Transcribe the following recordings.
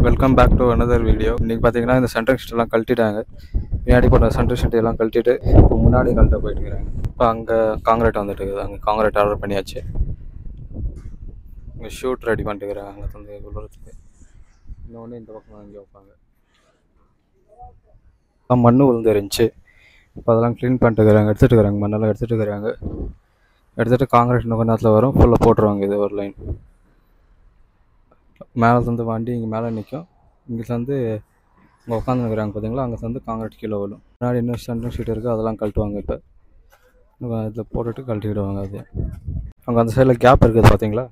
welcome back to another video இன்றைக்கி பார்த்தீங்கன்னா இந்த சென்ட்ரல் ஷீட் எல்லாம் கழட்டிட்டாங்க பின்னாடி போட்ட சென்ட்ரல் ஷீட் எல்லாம் கழட்டிட்டு இப்போ முன்னாடி கழட்ட போயிட்டு இருக்கிறாங்க இப்போ அங்கே காங்கிரீட் வந்துட்டு இருக்குது அங்கே காங்கிரீட் ஆர்டர் பண்ணியாச்சு இங்கே ஷூட் ரெடி பண்ணிட்டு இருக்கிறாங்க அங்கே தந்து விழுறதுக்கு இன்னொன்று இந்த பக்கம் இங்கே வைப்பாங்க அதான் மண் விழுந்து இருந்துச்சு இப்போ அதெல்லாம் க்ளீன் பண்ணிட்டு இருக்கிறாங்க எடுத்துகிட்டு இருக்கிறாங்க மண்ணெல்லாம் எடுத்துகிட்டு இருக்கிறாங்க எடுத்துகிட்டு காங்கிரீட் இன்னும் கொஞ்ச நேரத்தில் வரும் ஃபுல்லாக போட்டுருவாங்க இது ஒரு லைன் மேலே தந்து வண்டி இங்கே மேலே நிற்கும் இங்கே தந்து இங்கே உட்காந்துருக்குறாங்க பார்த்தீங்களா அங்கே தந்து காங்கிரீட் கீழே விழும் முன்னாடி இன்னும் சென்ட்ரல் ஷீட் இருக்குது அதெல்லாம் கழட்டுவாங்க இப்போ இதில் போட்டுட்டு கழட்டிவிடுவாங்க அது அங்கே அந்த சைடில் கேப் இருக்குது பார்த்தீங்களா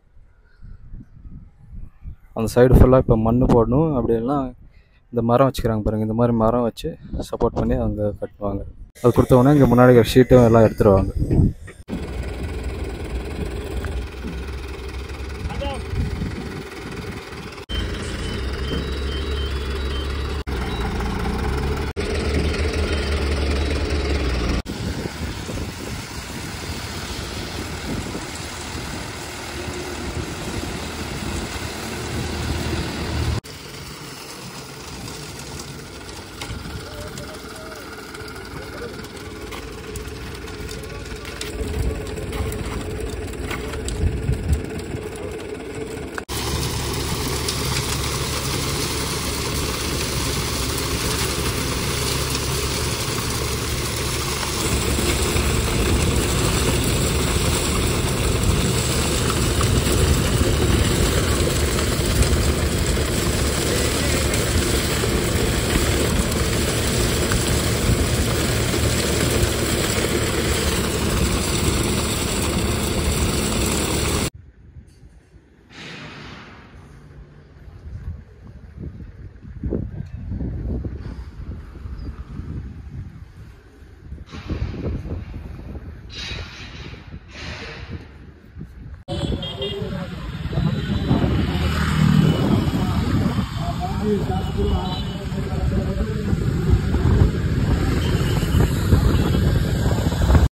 அந்த சைடு ஃபுல்லாக இப்போ மண் போடணும் அப்படி இல்லைன்னா இந்த மரம் வச்சுக்கிறாங்க பாருங்கள் இந்த மாதிரி மரம் வச்சு சப்போர்ட் பண்ணி அங்கே கட்டுவாங்க அது கொடுத்த உடனே இங்கே முன்னாடி ஷீட்டும் எல்லாம் எடுத்துருவாங்க